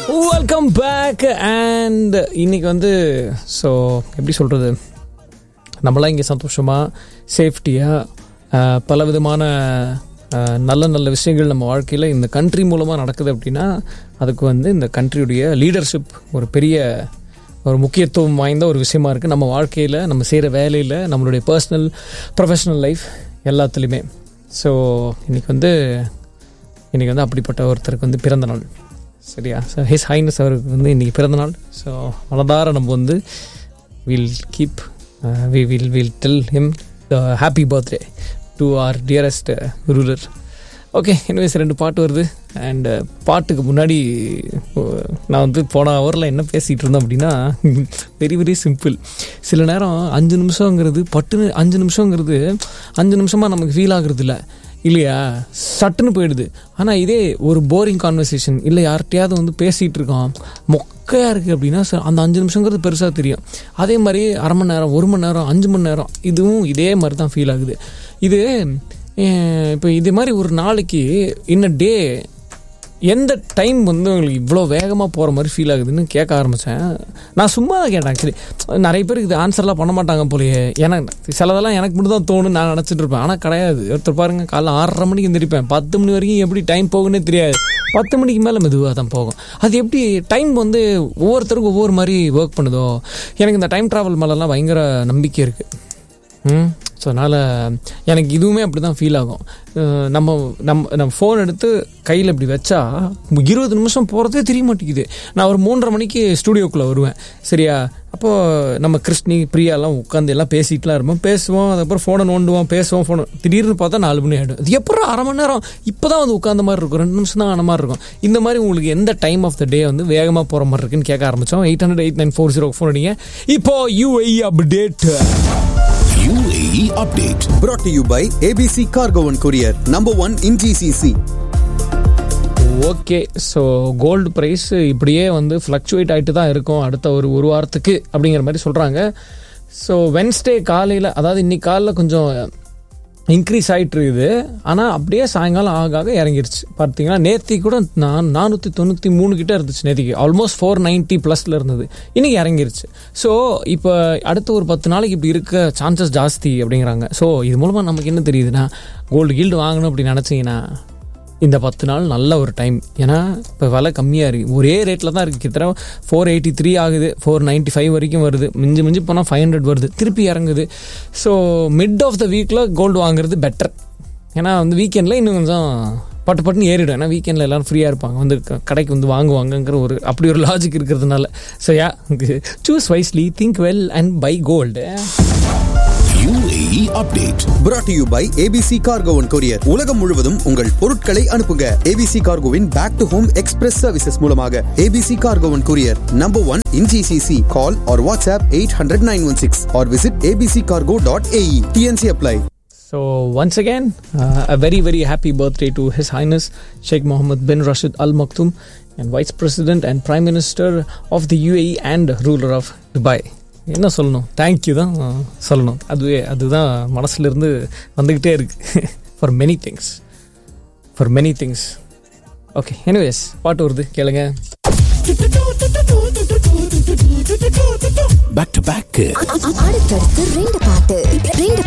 Welcome back and இன்னைக்கு வந்து so எப்படி சொல்கிறது நம்மளாம் இங்கே சந்தோஷமாக சேஃப்டியாக பல விதமான அஹ், நல்ல நல்ல விஷயங்கள் நம்ம வாழ்க்கையில் இந்த கண்ட்ரி மூலமாக நடக்குது அப்படின்னா அதுக்கு வந்து இந்த கண்ட்ரியுடைய லீடர்ஷிப் ஒரு பெரிய ஒரு முக்கியத்துவம் வாய்ந்த ஒரு விஷயமா இருக்குது நம்ம வாழ்க்கையில் நம்ம செய்கிற வேலையில் நம்மளுடைய பர்சனல் ப்ரொஃபஷனல் லைஃப் எல்லாத்துலேயுமே ஸோ இன்னைக்கு வந்து இன்றைக்கி வந்து அப்படிப்பட்ட ஒருத்தருக்கு வந்து பிறந்த நாள் சரியா ஸோ ஹிஸ் ஹைனஸ் அவருக்கு வந்து இன்றைக்கி பிறந்த நாள் ஸோ மனதார நம்ம வந்து will keep we will will tell him happy birthday to our dearest ruler okay anyways ரெண்டு பாட்டு வருது அண்ட் பாட்டுக்கு முன்னாடி uh, நான் வந்து போன ஹவரில் என்ன பேசிகிட்டு இருந்தேன் அப்படின்னா வெரி வெரி சிம்பிள் சில நேரம் அஞ்சு நிமிஷங்கிறது பட்டுன்னு அஞ்சு நிமிஷங்கிறது அஞ்சு நிமிஷமாக நமக்கு ஃபீல் ஆகுறது இல்லை இல்லையா சட்டுன்னு போயிடுது ஆனால் இதே ஒரு போரிங் கான்வர்சேஷன் இல்லை யார்கிட்டயாவது வந்து பேசிகிட்டு இருக்கோம் மொக்கையாக இருக்குது அப்படின்னா ச- அந்த அஞ்சு நிமிஷங்கிறது பெருசாக தெரியும் அதே மாதிரி அரை மணி நேரம் ஒரு மணி நேரம் அஞ்சு மணி நேரம் இதுவும் இதே மாதிரி தான் ஃபீல் ஆகுது இது இப்போ இது மாதிரி ஒரு நாளைக்கு இன்ன டே எந்த டைம் வந்து உங்களுக்கு இவ்வளோ வேகமாக போகிற மாதிரி ஃபீல் ஆகுதுன்னு கேட்க ஆரம்பித்தேன் நான் சும்மா தான் கேட்டேன் ஆக்சுவலி நிறைய பேருக்கு இது ஆன்சர்லாம் பண்ண மாட்டாங்க போலயே எனக்கு சிலதெல்லாம் எனக்கு மட்டும் தான் தோணும் நான் நினச்சிட்டு இருப்பேன் ஆனால் கிடையாது ஒருத்தர் பாருங்க காலைல ஆறரை மணிக்கு எந்திரிப்பேன் பத்து மணி வரைக்கும் எப்படி டைம் போகுன்னே தெரியாது பத்து மணிக்கு மேலே மெதுவாக தான் போகும் அது எப்படி டைம் வந்து ஒவ்வொருத்தருக்கும் ஒவ்வொரு மாதிரி ஒர்க் பண்ணுதோ எனக்கு இந்த டைம் ட்ராவல் மேலெல்லாம் பயங்கர நம்பிக்கை இருக்குது ம் ஸோ அதனால் எனக்கு இதுவுமே அப்படி தான் ஃபீல் ஆகும் அஹ் நம்ம நம்ம நம்ம ஃபோன் எடுத்து கையில் இப்படி வச்சா இருபது நிமிஷம் போகிறதே தெரிய மாட்டேங்குது நான் ஒரு மூன்றரை மணிக்கு ஸ்டூடியோக்குள்ளே வருவேன் சரியா அப்போது நம்ம கிருஷ்ணி பிரியாலாம் உட்காந்து எல்லாம் பேசிட்டுலாம் இருப்போம் பேசுவோம் அதுக்கப்புறம் ஃபோனை நோண்டுவோம் பேசுவோம் ஃபோனை திடீர்னு பார்த்தா நாலு மணி ஆகிடும் இது எப்பறம் அரை மணி நேரம் இப்போ தான் வந்து உட்காந்த மாதிரி இருக்கும் ரெண்டு நிமிஷம் தான் ஆன மாதிரி இருக்கும் இந்த மாதிரி உங்களுக்கு எந்த டைம் ஆஃப் த டே வந்து வேகமாக போகிற மாதிரி இருக்குன்னு கேட்க ஆரம்பித்தோம் eight hundred eight nine four zero phone அடிங்க இப்போ UAE update UAE update. brought to you by ABC Cargo and Courier, number one in GCC. Okay so gold price இப்படியே வந்து ஃப்ளக்சுவேட் ஆகிட்டு தான் இருக்கும் அடுத்த ஒரு ஒரு வாரத்துக்கு அப்படிங்கிற மாதிரி சொல்கிறாங்க ஸோ வென்ஸ்டே காலையில் அதாவது இன்னைக்கு காலைல கொஞ்சம் இன்க்ரீஸ் ஆகிட்டு இருக்குது ஆனால் அப்படியே சாயங்காலம் ஆக ஆக இறங்கிருச்சு பார்த்தீங்கன்னா நேத்தி கூட நான் நானூற்றி தொண்ணூற்றி மூணு கிட்ட இருந்துச்சு நேத்திக்கு ஆல்மோஸ்ட் ஃபோர் நைன்ட்டி ப்ளஸில் இருந்தது இன்னைக்கு இறங்கிருச்சு ஸோ இப்போ அடுத்த ஒரு பத்து நாளைக்கு இப்படி இருக்க சான்சஸ் ஜாஸ்தி அப்படிங்கிறாங்க ஸோ இது மூலமாக நமக்கு என்ன தெரியுதுன்னா கோல்டு கீல்டு வாங்கணும் அப்படின்னு நினச்சிங்கன்னா இந்த பத்து நாள் நல்ல ஒரு டைம் ஏன்னா இப்போ விலை கம்மியாக இருக்குது ஒரே ரேட்டில் தான் இருக்குது கிட்டத்தட்ட ஃபோர் எயிட்டி த்ரீ ஆகுது ஃபோர் நைன்ட்டி ஃபைவ் வரைக்கும் வருது மிஞ்சி மிஞ்சி போனால் ஃபைவ் ஹண்ட்ரட் வருது திருப்பி இறங்குது ஸோ மிட் ஆஃப் த வீக்கில் கோல்டு வாங்குறது பெட்டர் ஏன்னா வந்து வீக்கெண்டில் இன்னும் கொஞ்சம் பட்டு பட்டுன்னு ஏறிடும் ஏன்னா வீக்கெண்டில் எல்லாரும் ஃப்ரீயாக இருப்பாங்க வந்து க- கடைக்கு வந்து வாங்குவாங்கங்கிற ஒரு அப்படி ஒரு லாஜிக் இருக்கிறதுனால so ya choose wisely think well and buy gold UAE update. brought to you by ABC Cargo and Courier. உலகம் முழுவதும் உங்கள் பொருட்களை அனுப்புங்க ABC Cargoவின் back to home express services மூலமாக ABC Cargo and Courier, number one in GCC. Call or WhatsApp 800-916 or visit abccargo.ae. TNC apply. So once again, uh, a very very happy birthday to His Highness Sheikh Mohammed bin Rashid Al Maktoum, and Vice President and Prime Minister of the UAE and ruler of Dubai. என்ன சொல்லணும் thank you தான் uh, சொல்லணும் அதுவே அதுதான் மனசுல இருந்து வந்துக்கிட்டே இருக்கு for many things for many things okay anyways பாட்டு வருது கேளுங்க Back to back. அடுத்தடுத்து ரெண்டு பாட்டு ரெண்டு